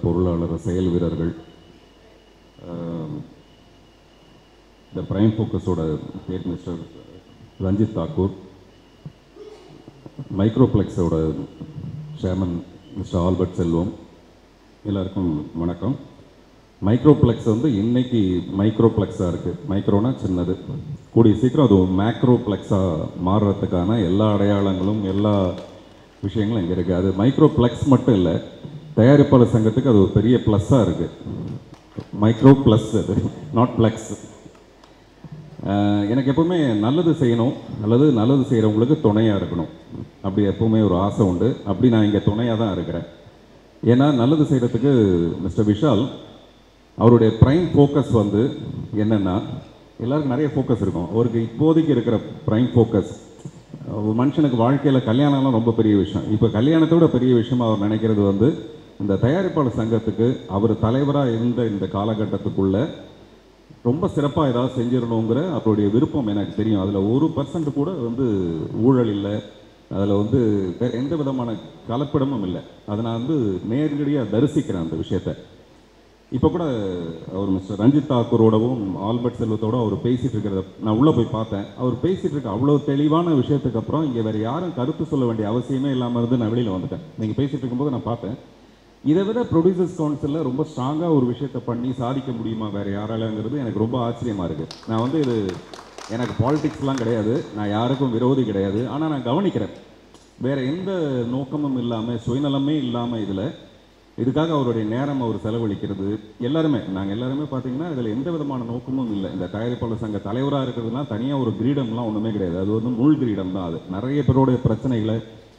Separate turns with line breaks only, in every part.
பொருளாளர் செயல் வீரர்கள் ஆஹ், இந்த பிரைம் ஃபோக்கஸோட ஹெட் மிஸ்டர் ரஞ்சித் தாக்கூர் மைக்ரோப்ளெக்ஸோட சேர்மன் மிஸ்டர் ஆல்பர்ட் செல்வம் எல்லாருக்கும் வணக்கம் மைக்ரோப்ளெக்ஸ் வந்து இன்னைக்கு மைக்ரோப்ளெக்ஸாக இருக்குது மைக்ரோனா சின்னது கூடிய சீக்கிரம் அது மேக்ரோப்ளெக்ஸாக மாறுறதுக்கான எல்லா அடையாளங்களும் எல்லா விஷயங்களும் இங்கே இருக்குது அது மைக்ரோப்ளெக்ஸ் மட்டும் இல்லை தயாரிப்பாளர் சங்கத்துக்கு அது ஒரு பெரிய ப்ளஸ்ஸாக இருக்குது மைக்ரோ ப்ளஸ் அது நாட் ப்ளெக்ஸ் எனக்கு எப்பவுமே நல்லது செய்யணும் அல்லது நல்லது செய்கிறவங்களுக்கு துணையாக இருக்கணும் அப்படி எப்பவுமே ஒரு ஆசை உண்டு அப்படி நான் இங்கே துணையாக தான் இருக்கிறேன் ஏன்னா நல்லது செய்கிறதுக்கு மிஸ்டர் விஷால் அவருடைய ப்ரைம் ஃபோக்கஸ் வந்து என்னென்னா எல்லாருக்கும் நிறைய ஃபோக்கஸ் இருக்கும் அவருக்கு இப்போதைக்கு இருக்கிற ப்ரைம் ஃபோக்கஸ் ஒரு மனுஷனுக்கு வாழ்க்கையில் கல்யாணம்லாம் ரொம்ப பெரிய விஷயம் இப்போ கல்யாணத்தை விட பெரிய விஷயமா அவர் நினைக்கிறது வந்து இந்த தயாரிப்பாளர் சங்கத்துக்கு அவர் தலைவராக இருந்த இந்த காலகட்டத்துக்குள்ள ரொம்ப சிறப்பாக ஏதாவது செஞ்சிடணுங்கிற அவருடைய விருப்பம் எனக்கு தெரியும் அதில் ஒரு பர்சன்ட் கூட வந்து ஊழல் இல்லை அதில் வந்து வேற எந்த விதமான கலப்படமும் இல்லை அதை நான் வந்து நேரடியாக தரிசிக்கிறேன் அந்த விஷயத்தை இப்போ கூட அவர் மிஸ்டர் ரஞ்சித் தாக்கூரோடவும் ஆல்பர்ட் செல்வத்தோட அவர் பேசிட்டு இருக்கிறத நான் உள்ளே போய் பார்த்தேன் அவர் பேசிட்டு இருக்க அவ்வளோ தெளிவான விஷயத்துக்கு அப்புறம் இங்கே வேற யாரும் கருத்து சொல்ல வேண்டிய அவசியமே இல்லாமல் இருந்து நான் வெளியில் வந்துட்டேன் நீங்கள் பேசிட்டு இருக்கும்போது நான் பார்த்தேன் இதை விட ப்ரொடியூசர்ஸ் கவுன்சிலில் ரொம்ப ஸ்ட்ராங்காக ஒரு விஷயத்தை பண்ணி சாதிக்க முடியுமா வேற யாராலங்கிறது எனக்கு ரொம்ப ஆச்சரியமாக இருக்குது நான் வந்து இது எனக்கு பாலிடிக்ஸ்லாம் கிடையாது நான் யாருக்கும் விரோதி கிடையாது ஆனால் நான் கவனிக்கிறேன் வேற எந்த நோக்கமும் இல்லாமல் சுயநலமே இல்லாமல் இதில் இதுக்காக அவருடைய நேரம் அவர் செலவழிக்கிறது எல்லாருமே நாங்கள் எல்லாருமே பார்த்தீங்கன்னா இதில் எந்த விதமான நோக்கமும் இல்லை இந்த தயாரிப்பாளர் சங்க தலைவராக இருக்கிறதுலாம் தனியாக ஒரு கிரீடம்லாம் ஒன்றுமே கிடையாது அது வந்து முள் கிரீடம் தான் அது நிறைய பேருடைய பிரச்சனைகளை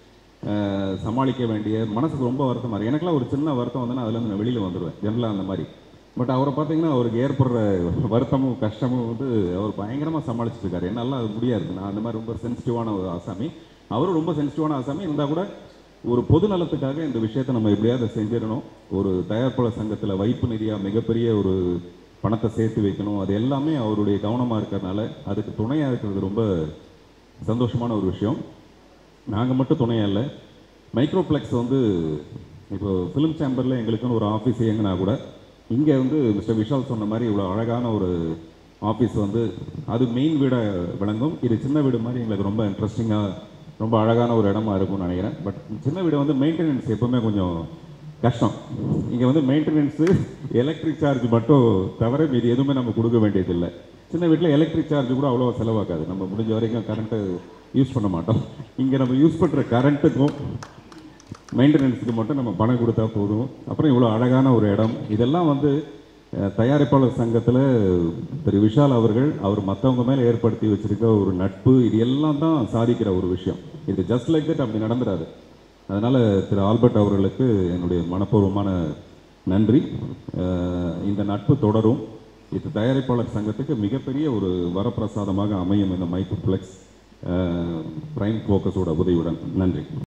அஹ், சமாளிக்க வேண்டிய மனசுக்கு ரொம்ப வருத்தமாக இருக்குது எனக்குலாம் ஒரு சின்ன வருத்தம் வந்து நான் அதுலேருந்து நான் வெளியில் வந்துடுவேன் ஜெனரலாக அந்த மாதிரி பட் அவரை பார்த்தீங்கன்னா அவருக்கு ஏற்படுற வருத்தமும் கஷ்டமும் வந்து அவர் பயங்கரமாக சமாளிச்சுட்டு இருக்காரு என்னால் அது முடியாது நான் அந்த மாதிரி ரொம்ப சென்சிட்டிவான ஒரு ஆசாமி அவரும் ரொம்ப சென்சிட்டிவான ஆசாமி இருந்தால் கூட ஒரு பொது நலத்துக்காக இந்த விஷயத்தை நம்ம எப்படியாவது செஞ்சிடணும் ஒரு தயாரிப்பாளர் சங்கத்தில் வைப்பு நிதியாக மிகப்பெரிய ஒரு பணத்தை சேர்த்து வைக்கணும் அது எல்லாமே அவருடைய கவனமாக இருக்கிறதுனால அதுக்கு துணையாக இருக்கிறது ரொம்ப சந்தோஷமான ஒரு விஷயம் நாங்கள் மட்டும் துணையாக இல்லை மைக்ரோப்ளெக்ஸ் வந்து இப்போ ஃபிலிம் சேம்பரில் எங்களுக்குன்னு ஒரு ஆஃபீஸ் இயங்கினா கூட இங்கே வந்து மிஸ்டர் விஷால் சொன்ன மாதிரி இவ்வளோ அழகான ஒரு ஆஃபீஸ் வந்து அது மெயின் வீட விளங்கும் இது சின்ன வீடு மாதிரி எங்களுக்கு ரொம்ப இன்ட்ரெஸ்டிங்காக ரொம்ப அழகான ஒரு இடமா இருக்கும்னு நினைக்கிறேன் பட் சின்ன வீடு வந்து மெயின்டெனன்ஸ் எப்பவுமே கொஞ்சம் கஷ்டம் இங்கே வந்து மெயின்டெனன்ஸு எலக்ட்ரிக் சார்ஜ் மட்டும் தவிர மீதி எதுவுமே நம்ம கொடுக்க வேண்டியதில்லை சின்ன வீட்டில் எலக்ட்ரிக் சார்ஜ் கூட அவ்வளோ செலவாகாது நம்ம முடிஞ்ச வரைக்கும் கரண்ட்டு யூஸ் பண்ண மாட்டோம் இங்கே நம்ம யூஸ் பண்ணுற கரண்ட்டுக்கும் மெயின்டெனன்ஸுக்கு மட்டும் நம்ம பணம் கொடுத்தா போதும் அப்புறம் இவ்வளோ அழகான ஒரு இடம் இதெல்லாம் வந்து அஹ், தயாரிப்பாளர் சங்கத்தில் திரு விஷால் அவர்கள் அவர் மற்றவங்க மேலே ஏற்படுத்தி வச்சிருக்க ஒரு நட்பு இது எல்லாம் தான் சாதிக்கிற ஒரு விஷயம் இது ஜஸ்ட் லைக் தட் அப்படி நடந்துடாது அதனால் திரு ஆல்பர்ட் அவர்களுக்கு என்னுடைய மனப்பூர்வமான நன்றி அஹ், இந்த நட்பு தொடரும் இது தயாரிப்பாளர் சங்கத்துக்கு மிகப்பெரிய ஒரு வரப்பிரசாதமாக அமையும் இந்த மைக்ரோப்ளெக்ஸ் பிரைம் ஃபோக்கஸோட உதவியுடன் நன்றி